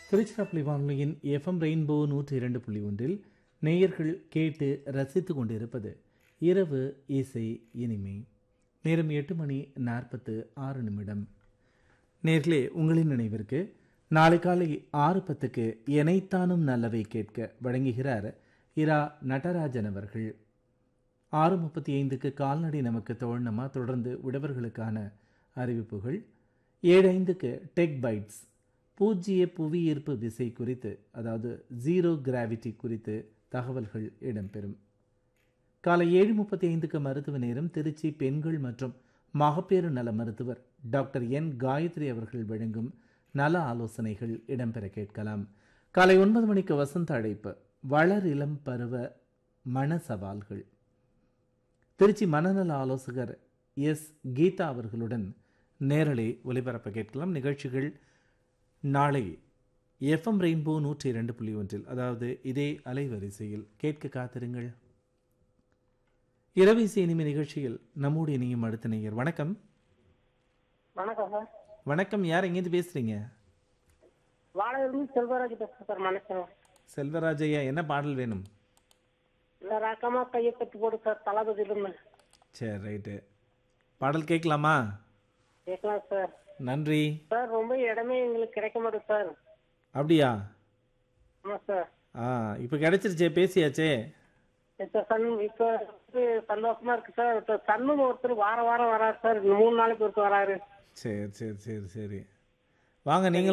திருச்சிராப்பள்ளி வானொலியின் FM rainbow நூற்றி இரண்டு புள்ளி ஒன்றில் நேயர்கள் கேட்டு ரசித்து கொண்டிருப்பது இரவு இசை இனிமை நேரம் எட்டு மணி நாற்பத்து ஆறு நிமிடம் நேர்களே உங்களின் நினைவிற்கு நாளை காலை ஆறு பத்துக்கு எனைத்தானும் நல்லவை கேட்க வழங்குகிறார் இரா நடராஜன் அவர்கள் ஆறு முப்பத்தி ஐந்துக்கு கால்நடை நமக்கு தோழனமா தொடர்ந்து விடவர்களுக்கான அறிவிப்புகள் ஏழு ஐந்துக்கு டெக் பைட்ஸ் பூஜ்ஜிய புவியீர்ப்பு விசை குறித்து அதாவது ஜீரோ கிராவிட்டி குறித்து தகவல்கள் இடம்பெறும் காலை ஏழு முப்பத்தி ஐந்துக்கு மருத்துவ நேரம் திருச்சி பெண்கள் மற்றும் மகப்பேறு நல மருத்துவர் டாக்டர் என் காயத்ரி அவர்கள் வழங்கும் நல ஆலோசனைகள் இடம்பெற கேட்கலாம் காலை ஒன்பது மணிக்கு வசந்த அழைப்பு வளர் இளம் பருவ மன சவால்கள் திருச்சி மனநல ஆலோசகர் எஸ் கீதா அவர்களுடன் நேரலை ஒலிபரப்ப கேட்கலாம் நிகழ்ச்சிகள் நாளை எஃப்எம் ரெயின்போ நூற்றி இரண்டு புள்ளி ஒன்றில் அதாவது இதே அலைவரிசையில் கேட்க காத்திருங்கள் இரவு இசை இனிமை நிகழ்ச்சியில் நம்மோடு இணையும் அடுத்த நேயர் வணக்கம் வணக்கம் சார் வணக்கம் யார் எங்கேருந்து பேசுறீங்க வாழையிலிருந்து செல்வராஜ் பேசுறேன் சார் மனுஷன் செல்வராஜ் ஐயா என்ன பாடல் வேணும் இந்த ரக்கமா கையை கட்டி போடு சார் தளபதியிலிருந்து சரி ரைட்டு பாடல் கேட்கலாமா கேட்கலாம் சார் நன்றி சார் ரொம்ப இடமே எங்களுக்கு கிடைக்க மாட்டேங்குது சார் அப்படியா ஆமா சார் ஆ இப்போ கிடைச்சிருச்சே பேசியாச்சே இப்ப சன் இப்ப வந்து சந்தோஷமா இருக்கு சார் இப்ப சன்னு ஒருத்தர் வாரம் வாரம் வராரு சார் மூணு நாளைக்கு ஒருத்தர் வராரு சரி சரி சரி சரி வாங்க நீங்கள்